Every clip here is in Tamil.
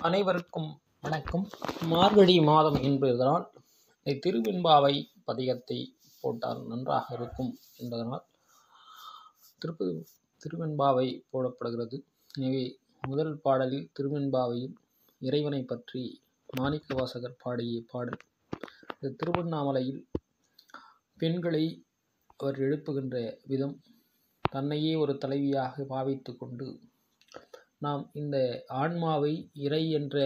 அனைவருக்கும் வணக்கம் மார்கழி மாதம் என்பதனால் திருவெண்பாவை பதிகத்தை போட்டால் நன்றாக இருக்கும் என்பதனால் திருப்பு திருவெண்பாவை போடப்படுகிறது எனவே முதல் பாடலில் திருவெண்பாவையில் இறைவனை பற்றி மாணிக்கவாசகர் பாடிய பாடல் இந்த திருவண்ணாமலையில் பெண்களை அவர் எழுப்புகின்ற விதம் தன்னையே ஒரு தலைவியாக பாவித்து கொண்டு நாம் இந்த ஆன்மாவை இறை என்ற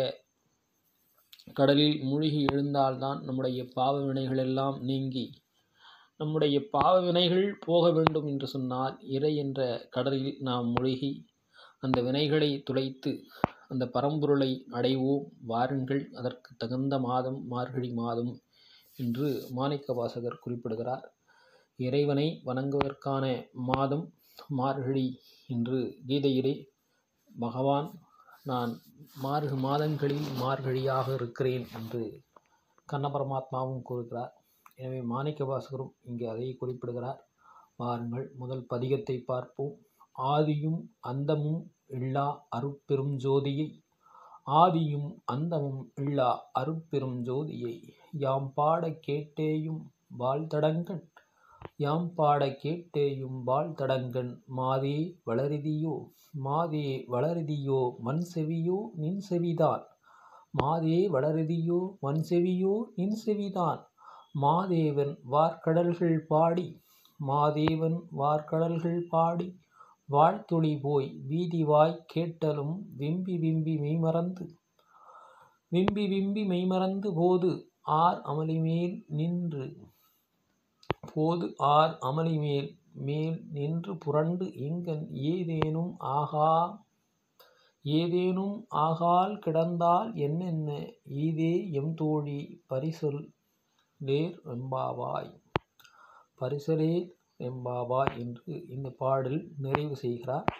கடலில் மூழ்கி எழுந்தால்தான் நம்முடைய பாவ வினைகள் எல்லாம் நீங்கி நம்முடைய பாவ வினைகள் போக வேண்டும் என்று சொன்னால் இறை என்ற கடலில் நாம் மூழ்கி அந்த வினைகளை துளைத்து அந்த பரம்பொருளை அடைவோம் வாருங்கள் அதற்கு தகுந்த மாதம் மார்கழி மாதம் என்று மாணிக்க வாசகர் குறிப்பிடுகிறார் இறைவனை வணங்குவதற்கான மாதம் மார்கழி என்று கீதையிலே பகவான் நான் மார்க மாதங்களில் மார்கழியாக இருக்கிறேன் என்று கண்ண பரமாத்மாவும் கூறுகிறார் எனவே மாணிக்க வாசகரும் இங்கே அதை குறிப்பிடுகிறார் வாருங்கள் முதல் பதிகத்தை பார்ப்போம் ஆதியும் அந்தமும் இல்லா அருட்பெரும் ஜோதியை ஆதியும் அந்தமும் இல்லா அருட்பெரும் ஜோதியை யாம் பாட கேட்டேயும் வாழ்த்தடங்கன் யாம் பாட கேட்டேயும் வாழ்த்தடங்கன் மாதே வளரிதியோ மாதே வளரிதியோ மண் செவியோ நின் செவிதான் மாதே வளரிதியோ மண் செவியோ நின் செவிதான் மாதேவன் வார்க்கடல்கள் பாடி மாதேவன் வார்க்கடல்கள் பாடி வாழ்த்துளி போய் வீதிவாய் கேட்டலும் விம்பி விம்பி மெய்மறந்து விம்பி விம்பி மெய்மறந்து போது ஆர் அமளிமேல் நின்று போது ஆர் அமளிமேல் மேல் நின்று புரண்டு எங்கன் ஏதேனும் ஆகா ஏதேனும் ஆகால் கிடந்தால் என்னென்ன ஈதே எம் தோழி பரிசொல் நேர் வெம்பாவாய் பரிசலே வெம்பாவாய் என்று இந்த பாடல் நிறைவு செய்கிறார்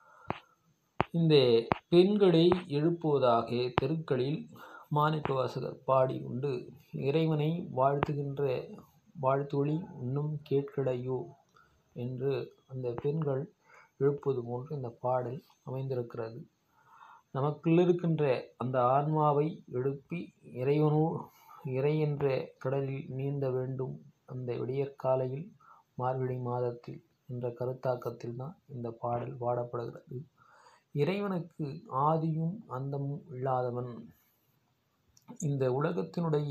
இந்த பெண்களை எழுப்புவதாக தெருக்களில் மாணிக்க வாசகர் பாடி கொண்டு இறைவனை வாழ்த்துகின்ற வாழ்த்தொழி இன்னும் கேட்கலையோ என்று அந்த பெண்கள் எழுப்புவது போன்று இந்த பாடல் அமைந்திருக்கிறது நமக்குள் இருக்கின்ற அந்த ஆன்மாவை எழுப்பி இறைவனோ இறை என்ற கடலில் நீந்த வேண்டும் அந்த விடியற்காலையில் மார்கழி மாதத்தில் என்ற கருத்தாக்கத்தில் தான் இந்த பாடல் பாடப்படுகிறது இறைவனுக்கு ஆதியும் அந்தமும் இல்லாதவன் இந்த உலகத்தினுடைய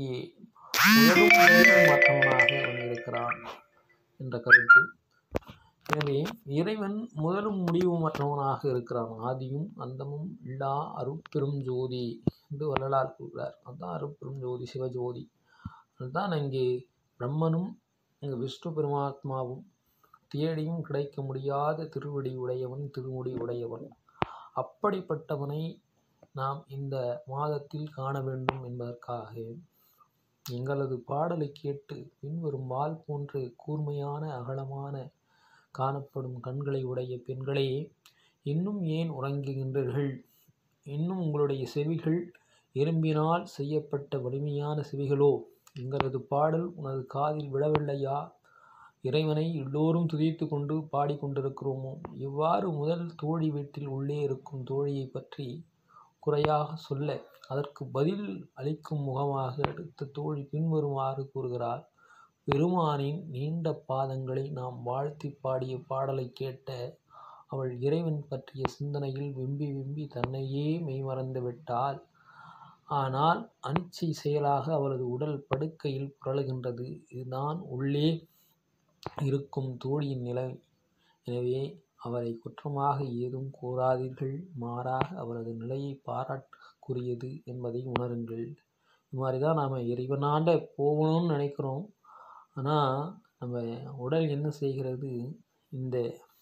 மற்றவனாக அவன் இருக்கிறான் என்ற கருத்து எனவே இறைவன் முதலும் முடிவும் மற்றவனாக இருக்கிறான் ஆதியும் அந்தமும் இல்லா அருட்பெரும் ஜோதி என்று வள்ளலார் கூறுகிறார் அதுதான் அருட்பெரும் ஜோதி சிவஜோதி அதுதான் அங்கே பிரம்மனும் இங்கு விஷ்ணு பெருமாத்மாவும் தேடியும் கிடைக்க முடியாத திருவடி உடையவன் திருமுடி உடையவன் அப்படிப்பட்டவனை நாம் இந்த மாதத்தில் காண வேண்டும் என்பதற்காக எங்களது பாடலை கேட்டு பின்வரும் வால் போன்ற கூர்மையான அகலமான காணப்படும் கண்களை உடைய பெண்களே இன்னும் ஏன் உறங்குகின்றீர்கள் இன்னும் உங்களுடைய செவிகள் எறும்பினால் செய்யப்பட்ட வலிமையான செவிகளோ எங்களது பாடல் உனது காதில் விழவில்லையா இறைவனை எல்லோரும் துதித்து கொண்டு பாடிக்கொண்டிருக்கிறோமோ இவ்வாறு முதல் தோழி வீட்டில் உள்ளே இருக்கும் தோழியை பற்றி குறையாக சொல்ல அதற்கு பதில் அளிக்கும் முகமாக அடுத்த தோழி பின்வருமாறு கூறுகிறார் பெருமானின் நீண்ட பாதங்களை நாம் வாழ்த்தி பாடிய பாடலை கேட்ட அவள் இறைவன் பற்றிய சிந்தனையில் விம்பி விம்பி தன்னையே மெய்மறந்து விட்டாள் ஆனால் அனிச்சை செயலாக அவளது உடல் படுக்கையில் புரளுகின்றது இதுதான் உள்ளே இருக்கும் தோழியின் நிலை எனவே அவரை குற்றமாக ஏதும் கூறாதீர்கள் மாறாக அவரது நிலையை பாராட்டுக்குரியது என்பதை உணருங்கள் இது மாதிரி தான் நாம் இறைவனாண்ட போகணும்னு நினைக்கிறோம் ஆனால் நம்ம உடல் என்ன செய்கிறது இந்த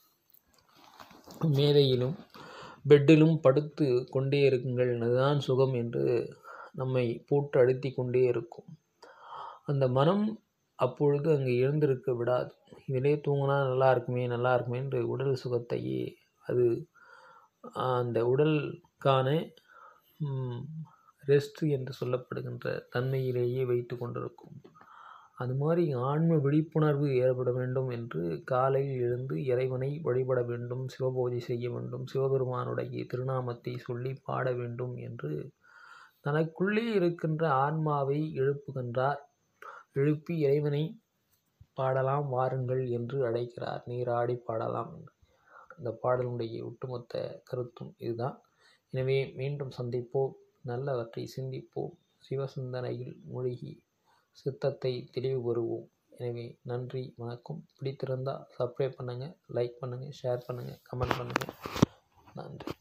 மேதையிலும் பெட்டிலும் படுத்து கொண்டே இருக்குங்கள் அதுதான் சுகம் என்று நம்மை போட்டு அழுத்தி கொண்டே இருக்கும் அந்த மனம் அப்பொழுது அங்கே எழுந்திருக்க விடாது இதிலே தூங்கினா நல்லா இருக்குமே நல்லா இருக்குமே என்று உடல் சுகத்தையே அது அந்த உடலுக்கான ரெஸ்ட் என்று சொல்லப்படுகின்ற தன்மையிலேயே வைத்து கொண்டிருக்கும் அது மாதிரி ஆன்ம விழிப்புணர்வு ஏற்பட வேண்டும் என்று காலையில் எழுந்து இறைவனை வழிபட வேண்டும் சிவபூஜை செய்ய வேண்டும் சிவபெருமானுடைய திருநாமத்தை சொல்லி பாட வேண்டும் என்று தனக்குள்ளே இருக்கின்ற ஆன்மாவை எழுப்புகின்றார் எழுப்பி இறைவனை பாடலாம் வாருங்கள் என்று அழைக்கிறார் நீராடி பாடலாம் என்று அந்த பாடலுடைய ஒட்டுமொத்த கருத்தும் இதுதான் எனவே மீண்டும் சந்திப்போம் நல்லவற்றை சிந்திப்போம் சிவசிந்தனையில் மூழ்கி சித்தத்தை தெளிவு பெறுவோம் எனவே நன்றி வணக்கம் பிடித்திருந்தால் சப்ஸ்கிரைப் பண்ணுங்கள் லைக் பண்ணுங்கள் ஷேர் பண்ணுங்கள் கமெண்ட் பண்ணுங்கள் நன்றி